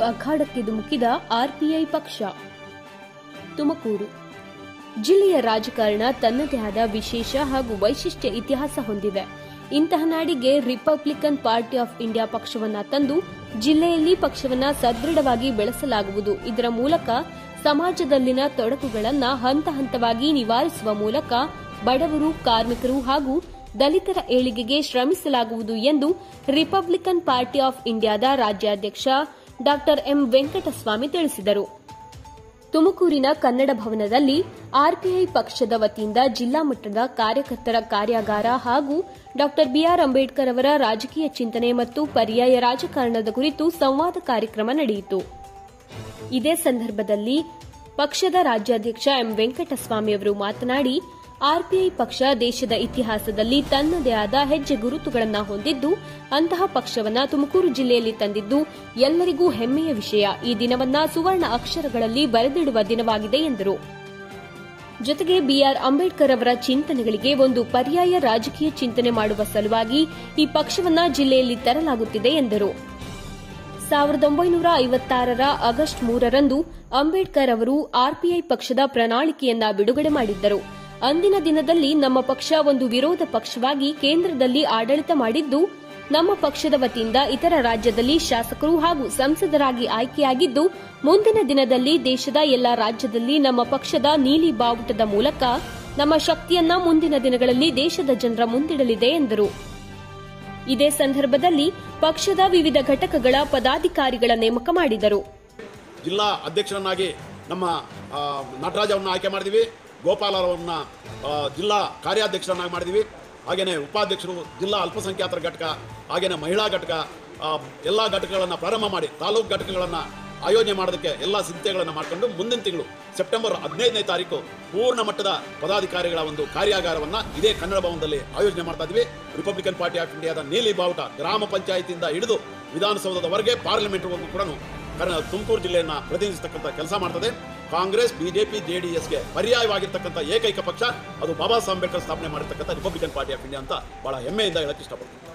ಅಖಾಡಕ್ಕೆ ಧುಮುಕಿದ RPI ಪಕ್ಷ ತುಮಕೂರು ಜಿಲ್ಲೆಯ ರಾಜಕಾರಣ ತನ್ನದೇ ಆದ ವಿಶೇಷ ಹಾಗೂ ವೈಶಿಷ್ಟ್ಯ ಇತಿಹಾಸ ಹೊಂದಿದೆ ಇಂತಹ ನಾಡಿಗೆ ರಿಪಬ್ಲಿಕನ್ ಪಾರ್ಟಿ ಆಫ್ ಇಂಡಿಯಾ ಪಕ್ಷವನ್ನ ತಂದು ಜಿಲ್ಲೆಯಲ್ಲಿ ಪಕ್ಷವನ್ನ ಸದೃಢವಾಗಿ ಬೆಳೆಸಲಾಗುವುದು ಇದರ ಮೂಲಕ ಸಮಾಜದಲ್ಲಿನ ತೊಡಕುಗಳನ್ನು ಹಂತ ಹಂತವಾಗಿ ನಿವಾರಿಸುವ ಮೂಲಕ ಬಡವರು ಕಾರ್ಮಿಕರು ಹಾಗೂ ದಲಿತರ ಏಳಿಗೆಗೆ ಶ್ರಮಿಸಲಾಗುವುದು ಎಂದು ರಿಪಬ್ಲಿಕನ್ ಪಾರ್ಟಿ ಆಫ್ ಇಂಡಿಯಾದ ರಾಜ್ಯಾಧ್ಯಕ್ಷ ಡಾ ಎಂ ವೆಂಕಟಸ್ವಾಮಿ ತಿಳಿಸಿದರು ತುಮಕೂರಿನ ಕನ್ನಡ ಭವನದಲ್ಲಿ ಆರ್ಪಿಐ ಪಕ್ಷದ ವತಿಯಿಂದ ಜಿಲ್ಲಾ ಮಟ್ಟದ ಕಾರ್ಯಕರ್ತರ ಕಾರ್ಯಾಗಾರ ಹಾಗೂ ಡಾ ಬಿಆರ್ ಅಂಬೇಡ್ಕರ್ ಅವರ ರಾಜಕೀಯ ಚಿಂತನೆ ಮತ್ತು ಪರ್ಯಾಯ ರಾಜಕಾರಣದ ಕುರಿತು ಸಂವಾದ ಕಾರ್ಯಕ್ರಮ ನಡೆಯಿತು ಇದೇ ಸಂದರ್ಭದಲ್ಲಿ ಪಕ್ಷದ ರಾಜ್ಯಾಧ್ಯಕ್ಷ ಎಂ ವೆಂಕಟಸ್ವಾಮಿ ಅವರು ಮಾತನಾಡಿ ಆರ್ಪಿಐ ಪಕ್ಷ ದೇಶದ ಇತಿಹಾಸದಲ್ಲಿ ತನ್ನದೇ ಆದ ಹೆಜ್ಜೆ ಗುರುತುಗಳನ್ನು ಹೊಂದಿದ್ದು ಅಂತಹ ಪಕ್ಷವನ್ನ ತುಮಕೂರು ಜಿಲ್ಲೆಯಲ್ಲಿ ತಂದಿದ್ದು ಎಲ್ಲರಿಗೂ ಹೆಮ್ಮೆಯ ವಿಷಯ ಈ ದಿನವನ್ನ ಸುವರ್ಣ ಅಕ್ಷರಗಳಲ್ಲಿ ಬರೆದಿಡುವ ದಿನವಾಗಿದೆ ಎಂದರು ಜೊತೆಗೆ ಬಿಆರ್ ಅಂಬೇಡ್ಕರ್ ಅವರ ಚಿಂತನೆಗಳಿಗೆ ಒಂದು ಪರ್ಯಾಯ ರಾಜಕೀಯ ಚಿಂತನೆ ಮಾಡುವ ಸಲುವಾಗಿ ಈ ಪಕ್ಷವನ್ನ ಜಿಲ್ಲೆಯಲ್ಲಿ ತರಲಾಗುತ್ತಿದೆ ಎಂದರು ಸಾವಿರದ ಒಂಬೈನೂರ ಐವತ್ತಾರರ ಆಗಸ್ಟ್ ಮೂರರಂದು ಅಂಬೇಡ್ಕರ್ ಅವರು ಆರ್ಪಿಐ ಪಕ್ಷದ ಪ್ರಣಾಳಿಕೆಯನ್ನ ಬಿಡುಗಡೆ ಮಾಡಿದ್ದರು ಅಂದಿನ ದಿನದಲ್ಲಿ ನಮ್ಮ ಪಕ್ಷ ಒಂದು ವಿರೋಧ ಪಕ್ಷವಾಗಿ ಕೇಂದ್ರದಲ್ಲಿ ಆಡಳಿತ ಮಾಡಿದ್ದು ನಮ್ಮ ಪಕ್ಷದ ವತಿಯಿಂದ ಇತರ ರಾಜ್ಯದಲ್ಲಿ ಶಾಸಕರು ಹಾಗೂ ಸಂಸದರಾಗಿ ಆಯ್ಕೆಯಾಗಿದ್ದು ಮುಂದಿನ ದಿನದಲ್ಲಿ ದೇಶದ ಎಲ್ಲಾ ರಾಜ್ಯದಲ್ಲಿ ನಮ್ಮ ಪಕ್ಷದ ನೀಲಿ ಬಾವುಟದ ಮೂಲಕ ನಮ್ಮ ಶಕ್ತಿಯನ್ನ ಮುಂದಿನ ದಿನಗಳಲ್ಲಿ ದೇಶದ ಜನರ ಮುಂದಿಡಲಿದೆ ಎಂದರು ಇದೇ ಸಂದರ್ಭದಲ್ಲಿ ಪಕ್ಷದ ವಿವಿಧ ಘಟಕಗಳ ಪದಾಧಿಕಾರಿಗಳ ನೇಮಕ ಮಾಡಿದರು ಜಿಲ್ಲಾ ಅಧ್ಯಕ್ಷರನ್ನಾಗಿ ನಮ್ಮ ಆ, ನಟರಾಜವನ್ನು ಆಯ್ಕೆ ಮಾಡಿದ್ವಿ ಗೋಪಾಲರವನ್ನ ಆ, ಜಿಲ್ಲಾ ಕಾರ್ಯಾಧ್ಯಕ್ಷರನ್ನಾಗಿ ಮಾಡಿದ್ವಿ ಹಾಗೆಯೇ ಉಪಾಧ್ಯಕ್ಷರು ಜಿಲ್ಲಾ ಅಲ್ಪಸಂಖ್ಯಾತರ ಘಟಕ ಹಾಗೆಯೇ ಮಹಿಳಾ ಘಟಕ ಆ, ಎಲ್ಲ ಘಟಕಗಳನ್ನು ಪ್ರಾರಂಭ ಮಾಡಿ ತಾಲೂಕು ಘಟಕಗಳನ್ನು ಆಯೋಜನೆ ಮಾಡೋದಕ್ಕೆ ಎಲ್ಲ ಸಿದ್ಧತೆಗಳನ್ನು ಮಾಡಿಕೊಂಡು ಮುಂದಿನ ತಿಂಗಳು ಸೆಪ್ಟೆಂಬರ್ ಹದಿನೈದನೇ ತಾರೀಕು ಪೂರ್ಣ ಮಟ್ಟದ ಪದಾಧಿಕಾರಿಗಳ ಒಂದು ಕಾರ್ಯಾಗಾರವನ್ನು ಇದೇ ಕನ್ನಡ ಭವನದಲ್ಲಿ ಆಯೋಜನೆ ಮಾಡ್ತಾ ಇದ್ವಿ ರಿಪಬ್ಲಿಕನ್ ಪಾರ್ಟಿ ಆಫ್ ಇಂಡಿಯಾದ ನೀಲಿ ಬಾವುಟ ಗ್ರಾಮ ಪಂಚಾಯತಿಯಿಂದ ಹಿಡಿದು ವಿಧಾನಸೌಧದವರೆಗೆ ಪಾರ್ಲಿಮೆಂಟ್ವರೆಗೂ ಕೂಡ ಕರ್ನ ತುಮಕೂರು ಜಿಲ್ಲೆಯನ್ನ ಪ್ರತಿನಿಧಿಸತಕ್ಕಂಥ ಕೆಲಸ ಮಾಡ್ತದೆ ಕಾಂಗ್ರೆಸ್ ಬಿಜೆಪಿ ಜೆಡಿಎಸ್ಗೆ ಪರ್ಯಾಯವಾಗಿರ್ತಕ್ಕಂಥ ಏಕೈಕ ಪಕ್ಷ ಅದು ಬಾಬಾ ಸಾಹೇಬ್ ಅಂಬೇಡ್ಕರ್ ಸ್ಥಾಪನೆ ಮಾಡಿರ್ತಕ್ಕಂಥ ರಿಪಬ್ಲಿಕನ್ ಪಾರ್ಟಿ ಆಫ್ ಇಂಡಿಯಾ ಅಂತ ಬಹಳ ಹೆಮ್ಮೆಯಿಂದ ಹೇಳಕ್ ಇಷ್ಟಪಡ್ತೀನಿ